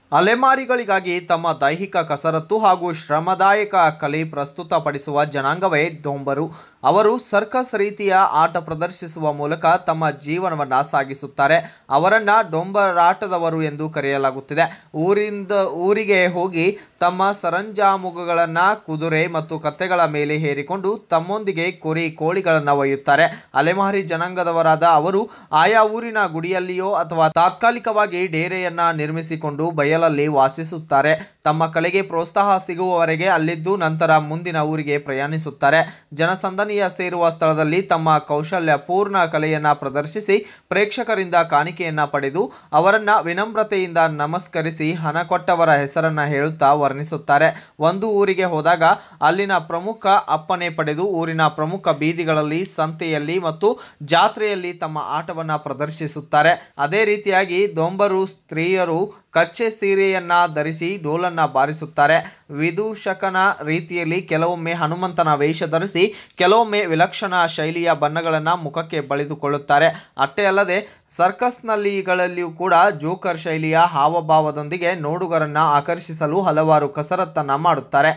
ಅಲೆಮಾರಿಗಳಿಗಾಗಿ ತಮ್ಮ ದೈಹಿಕ ಕಸರತ್ತು ಹಾಗೂ ಶ್ರಮದಾಯಕ ಕಲೆ ಪ್ರಸ್ತುತಪಡಿಸುವ ಜನಾಂಗವೇ ಡೊಂಬರು ಅವರು ಸರ್ಕಸ್ ರೀತಿಯ ಆಟ ಪ್ರದರ್ಶಿಸುವ ಮೂಲಕ ತಮ್ಮ ಜೀವನವನ್ನು ಸಾಗಿಸುತ್ತಾರೆ ಅವರನ್ನ ಡೊಂಬರಾಟದವರು ಎಂದು ಕರೆಯಲಾಗುತ್ತಿದೆ ಊರಿಂದ ಊರಿಗೆ ಹೋಗಿ ತಮ್ಮ ಸರಂಜಾಮುಗಳನ್ನು ಕುದುರೆ ಮತ್ತು ಕತ್ತೆಗಳ ಮೇಲೆ ಹೇರಿಕೊಂಡು ತಮ್ಮೊಂದಿಗೆ ಕುರಿ ಕೋಳಿಗಳನ್ನು ಒಯ್ಯುತ್ತಾರೆ ಅಲೆಮಾರಿ ಜನಾಂಗದವರಾದ ಅವರು ಆಯಾ ಊರಿನ ಗುಡಿಯಲ್ಲಿಯೋ ಅಥವಾ ತಾತ್ಕಾಲಿಕವಾಗಿ ಡೇರೆಯನ್ನ ನಿರ್ಮಿಸಿಕೊಂಡು ಬಯಲಲ್ಲಿ ವಾಸಿಸುತ್ತಾರೆ ತಮ್ಮ ಕಲೆಗೆ ಪ್ರೋತ್ಸಾಹ ಸಿಗುವವರೆಗೆ ಅಲ್ಲಿದ್ದು ನಂತರ ಮುಂದಿನ ಊರಿಗೆ ಪ್ರಯಾಣಿಸುತ್ತಾರೆ ಜನಸಂದಣಿಯ ಸೇರುವ ಸ್ಥಳದಲ್ಲಿ ತಮ್ಮ ಕೌಶಲ್ಯ ಪೂರ್ಣ ಕಲೆಯನ್ನ ಪ್ರದರ್ಶಿಸಿ ಪ್ರೇಕ್ಷಕರಿಂದ ಕಾಣಿಕೆಯನ್ನ ಪಡೆದು ಅವರನ್ನ ವಿನಮ್ರತೆಯಿಂದ ನಮಸ್ಕರಿಸಿ ಹಣ ಕೊಟ್ಟವರ ಹೆಸರನ್ನ ಹೇಳುತ್ತಾ ವರ್ಣಿಸುತ್ತಾರೆ ಒಂದು ಊರಿಗೆ ಹೋದಾಗ ಅಲ್ಲಿನ ಪ್ರಮುಖ ಅಪ್ಪನೆ ಪಡೆದು ಊರಿನ ಪ್ರಮುಖ ಬೀದಿಗಳಲ್ಲಿ ಸಂತೆಯಲ್ಲಿ ಮತ್ತು ಜಾತ್ರೆಯಲ್ಲಿ ತಮ್ಮ ಆಟವನ್ನು ಪ್ರದರ್ಶಿಸುತ್ತಾರೆ ಅದೇ ರೀತಿಯಾಗಿ ದೊಂಬರು ಸ್ತ್ರೀಯರು ಕಚ್ಚೆ ಸೀರೆಯನ್ನ ಧರಿಸಿ ಡೋಲನ್ನ ಬಾರಿಸುತ್ತಾರೆ ವಿದೂಷಕನ ರೀತಿಯಲ್ಲಿ ಕೆಲವೊಮ್ಮೆ ಹನುಮಂತನ ವೇಷ ಧರಿಸಿ ಕೆಲವೊಮ್ಮೆ ವಿಲಕ್ಷಣ ಶೈಲಿಯ ಬಣ್ಣಗಳನ್ನು ಮುಖಕ್ಕೆ ಬಳಿದುಕೊಳ್ಳುತ್ತಾರೆ ಅಷ್ಟೇ ಅಲ್ಲದೆ ಸರ್ಕಸ್ನಲ್ಲಿಗಳಲ್ಲಿಯೂ ಕೂಡ ಜೋಕರ್ ಶೈಲಿಯ ಹಾವಭಾವದೊಂದಿಗೆ ನೋಡುಗರನ್ನ ಆಕರ್ಷಿಸಲು ಹಲವಾರು ಕಸರತ್ತನ್ನ ಮಾಡುತ್ತಾರೆ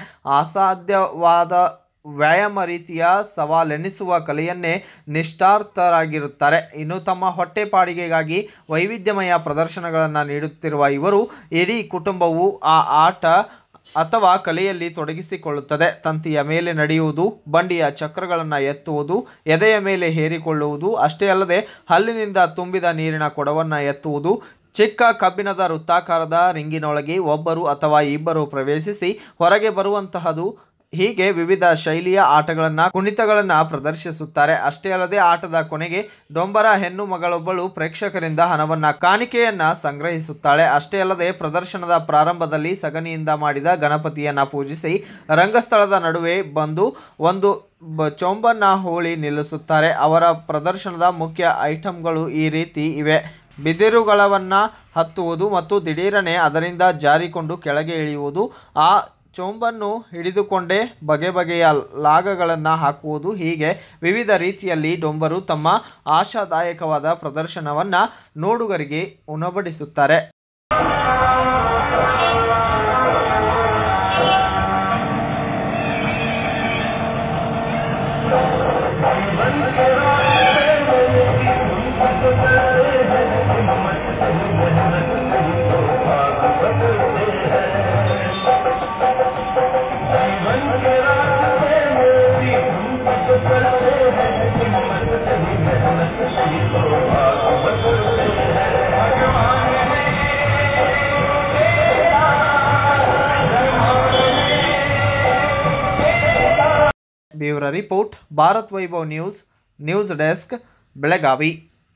ಅಸಾಧ್ಯವಾದ ವ್ಯಾಯಾಮ ರೀತಿಯ ಸವಾಲೆನಿಸುವ ಕಲೆಯನ್ನೇ ನಿಷ್ಠಾರ್ಥರಾಗಿರುತ್ತಾರೆ ಇನ್ನು ತಮ್ಮ ಹೊಟ್ಟೆಪಾಡಿಗೆಗಾಗಿ ವೈವಿಧ್ಯಮಯ ಪ್ರದರ್ಶನಗಳನ್ನು ನೀಡುತ್ತಿರುವ ಇವರು ಇಡೀ ಕುಟುಂಬವು ಆ ಆಟ ಅಥವಾ ಕಲೆಯಲ್ಲಿ ತೊಡಗಿಸಿಕೊಳ್ಳುತ್ತದೆ ತಂತಿಯ ಮೇಲೆ ನಡೆಯುವುದು ಬಂಡಿಯ ಚಕ್ರಗಳನ್ನು ಎತ್ತುವುದು ಎದೆಯ ಮೇಲೆ ಹೇರಿಕೊಳ್ಳುವುದು ಅಷ್ಟೇ ಅಲ್ಲದೆ ಹಲ್ಲಿನಿಂದ ತುಂಬಿದ ನೀರಿನ ಕೊಡವನ್ನು ಎತ್ತುವುದು ಚಿಕ್ಕ ಕಬ್ಬಿಣದ ವೃತ್ತಾಕಾರದ ರಿಂಗಿನೊಳಗೆ ಒಬ್ಬರು ಅಥವಾ ಇಬ್ಬರು ಪ್ರವೇಶಿಸಿ ಹೊರಗೆ ಬರುವಂತಹದು ಹೀಗೆ ವಿವಿಧ ಶೈಲಿಯ ಆಟಗಳನ್ನು ಕುಣಿತಗಳನ್ನು ಪ್ರದರ್ಶಿಸುತ್ತಾರೆ ಅಷ್ಟೇ ಅಲ್ಲದೆ ಆಟದ ಕೊನೆಗೆ ಡೊಂಬರ ಹೆಣ್ಣು ಮಗಳೊಬ್ಬಳು ಪ್ರೇಕ್ಷಕರಿಂದ ಹಣವನ್ನ ಕಾಣಿಕೆಯನ್ನ ಸಂಗ್ರಹಿಸುತ್ತಾಳೆ ಅಷ್ಟೇ ಅಲ್ಲದೆ ಪ್ರದರ್ಶನದ ಪ್ರಾರಂಭದಲ್ಲಿ ಸಗಣಿಯಿಂದ ಮಾಡಿದ ಗಣಪತಿಯನ್ನ ಪೂಜಿಸಿ ರಂಗಸ್ಥಳದ ನಡುವೆ ಬಂದು ಒಂದು ಬ ಚೊಂಬನ್ನ ಹೋಳಿ ನಿಲ್ಲಿಸುತ್ತಾರೆ ಅವರ ಪ್ರದರ್ಶನದ ಮುಖ್ಯ ಐಟಂಗಳು ಈ ರೀತಿ ಇವೆ ಬಿದಿರುಗಳವನ್ನು ಹತ್ತುವುದು ಮತ್ತು ದಿಢೀರನೆ ಅದರಿಂದ ಜಾರಿಕೊಂಡು ಕೆಳಗೆ ಇಳಿಯುವುದು ಆ ಚೊಂಬನ್ನು ಹಿಡಿದುಕೊಂಡೇ ಬಗೆ ಬಗೆಯ ಲಾಗಗಳನ್ನು ಹಾಕುವುದು ಹೀಗೆ ವಿವಿಧ ರೀತಿಯಲ್ಲಿ ಡೊಂಬರು ತಮ್ಮ ಆಶಾದಾಯಕವಾದ ಪ್ರದರ್ಶನವನ್ನು ನೋಡುಗರಿಗೆ ಉಣಬಡಿಸುತ್ತಾರೆ bureau report Bharat Vaibhav news news desk Belagavi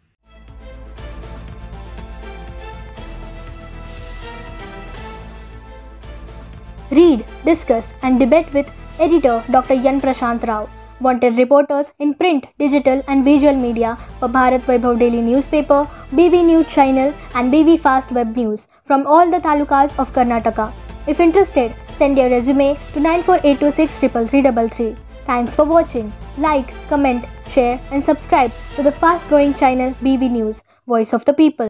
Read, discuss, and debate with editor Dr. Yan Prashant Rao. Wanted reporters in print, digital, and visual media for Bharat Vaibhav Daily Newspaper, BV News Channel, and BV Fast Web News from all the talukas of Karnataka. If interested, send your resume to 94826 Thanks for watching. Like, comment, share, and subscribe to the fast growing channel BV News, Voice of the People.